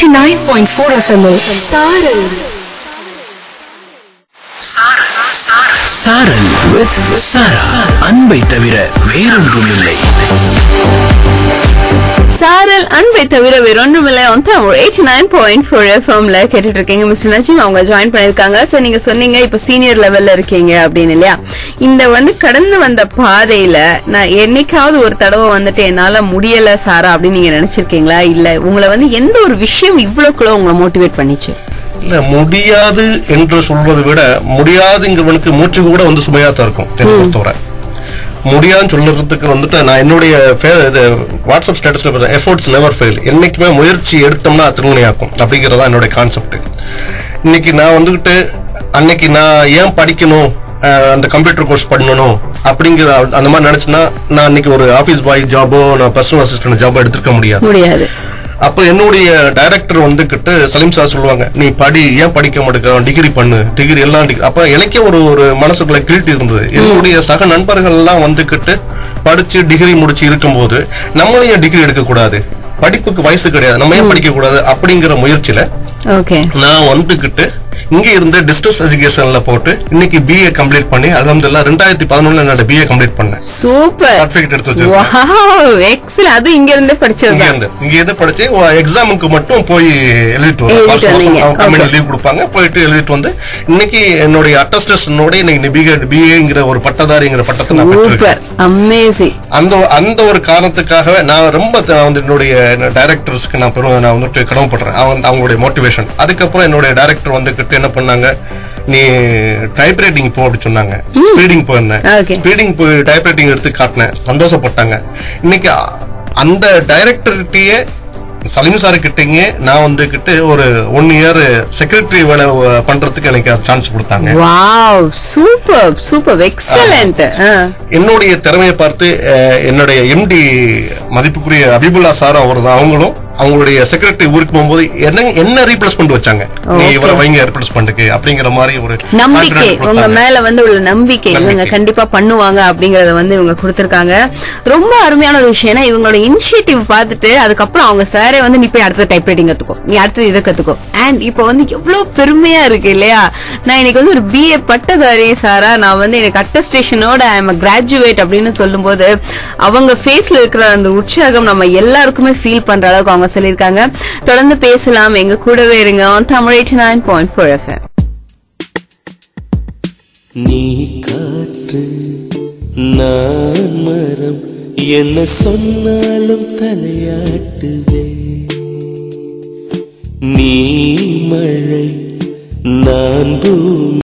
Eighty nine point four FM Saaral Saaral with சாரா அன்பை தவிர வேறொன்றும் இல்லை சாரல் அன்பை தவிர வேறொன்றுமில்லை on Tamil eighty nine point four எஃப்எம்ல கேட்டுட்டு இருக்கீங்க மிஸ்டர் நஜீம் அவங்க ஜாயின் பண்ணிருக்காங்க சார் நீங்க சொன்னீங்க இப்ப சீனியர் லெவல்ல இருக்கீங்க அப்படின்னு இல்லையா இந்த வந்து கடந்து வந்த பாதையில நான் என்னைக்காவது ஒரு தடவை வந்துட்டு என்னால முடியல சாரா அப்படின்னு நீங்க நினைச்சிருக்கீங்களா இல்ல உங்களை வந்து எந்த ஒரு விஷயம் இவ்வளவுக்குள்ள உங்களை மோட்டிவேட் பண்ணிச்சு இல்ல முடியாது என்று சொல்வதை விட முடியாதுங்கிறவனுக்கு மூச்சு கூட வந்து சுமையா தான் இருக்கும் என்னை பொறுத்தவரை முடியாதுன்னு சொல்றதுக்கு வந்துட்டு நான் என்னுடைய ஃபே- இது வாட்ஸ்அப் ஸ்டேட்டஸ்ல பார்த்தேன் எஃபோர்ட்ஸ் நெவர் ஃபெயில் என்னைக்குமே முயற்சி எடுத்தோம்னா அது திருமணியாக்கும் அப்படிங்கறதா என்னுடைய கான்செப்ட் இன்னைக்கு நான் வந்துகிட்டு அன்னைக்கு நான் ஏன் படிக்கணும் அஹ், அந்த கம்ப்யூட்டர் கோர்ஸ் பண்ணணும் அப்படிங்கிற அந்த மாதிரி நினைச்சுன்னா நான் இன்னைக்கு ஒரு ஆபீஸ் பாய் ஜாபோ நான் பர்சனல் அசிஸ்டன்ட் ஜாபோ எடுத்திருக்க முடியாது முடியாது அப்ப என்னுடைய டைரக்டர் வந்துகிட்டு சலீம் சார் சொல்லுவாங்க நீ படி ஏன் படிக்க மாட்டேங்க டிகிரி பண்ணு டிகிரி எல்லாம் degree. அப்ப எனக்கே ஒரு ஒரு மனசுக்குள்ள கில்ட்டி இருந்தது என்னுடைய சக நண்பர்கள் எல்லாம் வந்துகிட்டு படிச்சு டிகிரி முடிச்சு இருக்கும்போது நம்மளும் ஏன் டிகிரி எடுக்க கூடாது படிப்புக்கு வயசு கிடையாது நம்ம ஏன் படிக்க கூடாது அப்படிங்கிற முயற்சியில ஓகே நான் வந்துகிட்டு இங்க இருந்து டிஸ்டன்ஸ் எஜுகேஷன்ல போட்டு இன்னைக்கு பிஏ கம்ப்ளீட் பண்ணி அலமதுல்லா ரெண்டாயிரத்தி பதினொன்னுல நான் பிஏ கம்ப்ளீட் பண்ணேன் சூப்பர் சர்டிபிகேட் எடுத்து வச்சிருக்கேன் வாவ் எக்ஸல் அது இங்க இருந்தே இங்க படிச்சதுதான் இருந்து இங்க இருந்து படிச்சு எக்ஸாமுக்கு மட்டும் போய் எழுதிட்டு எழுதிட்டு வருவேன் வந்தீங்க. Company Okay. லீவ் கொடுப்பாங்க போயிட்டு எழுதிட்டு வந்து இன்னைக்கு என்னுடைய அட்டஸ்டேஷனோட இன்னைக்கு பிஏ பிஏங்கிற ஒரு பட்டதாரிங்கிற பட்டத்தை நான் சூப்பர் பெற்றிருக்கேன் அமேசிங் அந்த அந்த ஒரு காரணத்துக்காகவே நான் ரொம்ப த- நான் வந்து என்னுடைய டைரக்டர்ஸ்க்கு நான் பெரும் நான் வந்துட்டு கடமைப்படுறேன் அவங்க அவங்களுடைய மோட்டிவேஷன் அதுக்கப்புறம் என்னுடைய டைரக்டர் வந்துகிட்டு என்ன பண்ணாங்க நீ டைப் ரைட்டிங் போ அப்படி சொன்னாங்க ஸ்பீடிங் போயிருந்தேன் Okay. ஸ்பீடிங் போய் டைப் ரைட்டிங் எடுத்து காட்டினேன் சந்தோஷப்பட்டாங்க இன்னைக்கு அ- அந்த டைரக்டர்கிட்டயே சலீம் சார் கிட்டங்க நான் வந்துகிட்டு ஒரு ஒன் இயர் செக்ரட்டரி வேலை அஹ், பண்றதுக்கு எனக்கு சான்ஸ் கொடுத்தாங்க வாவ் சூப்பர் சூப்பர் எக்ஸலண்ட் என்னுடைய திறமையை பார்த்து அஹ், என்னுடைய எம்டி மதிப்புக்குரிய அபிபுல்லா சார் அவர் தான் அவங்களும் அவங்களுடைய செக்ரட்டரி ஊருக்கு போகும்போது என்ன என்ன ரீப்ளேஸ்மெண்ட் வச்சாங்க நீ Okay. இவரை வைங்க ரீப்ளேஸ்மெண்ட்டுக்கு அப்படிங்கிற மாதிரி ஒரு நம்பிக்கை confidence உங்க கொடுத்தாங்க. மேல வந்து உள்ள நம்பிக்கை இவங்க நம்பிக்கை. கண்டிப்பா பண்ணுவாங்க அப்படிங்கறத வந்து இவங்க கொடுத்திருக்காங்க ரொம்ப அருமையான ஒரு விஷயம் ஏன்னா இவங்களோட இனிஷியேட்டிவ் பார்த்துட்டு அதுக்கப்புறம் அவங்க சாரே வந்து நீ போய் அடுத்த டைப் ரைட்டிங் கத்துக்கோ நீ அடுத்தது இதை கத்துக்கோ அண்ட் இப்போ வந்து எவ்வளவு பெருமையா இருக்கு இல்லையா நான் இன்னைக்கு வந்து ஒரு பிஏ பட்டதாரி சாரா நான் வந்து எனக்கு அட்டஸ்டேஷனோட ஐ எம் கிராஜுவேட் அப்படின்னு சொல்லும்போது அவங்க ஃபேஸ்ல இருக்கிற அந்த உற்சாகம் நம்ம எல்லாருக்குமே ஃபீல் பண்ற அளவுக்கு அவங்க சொல்லியிருக்காங்க தொடர்ந்து பேசலாம் எங்க கூடவே இருங்க on Tamil eighty nine point four FM நீ காற்று நான் மரம் என்ன சொன்னாலும் தலையாட்டுவே நீ மழை நான் பூமி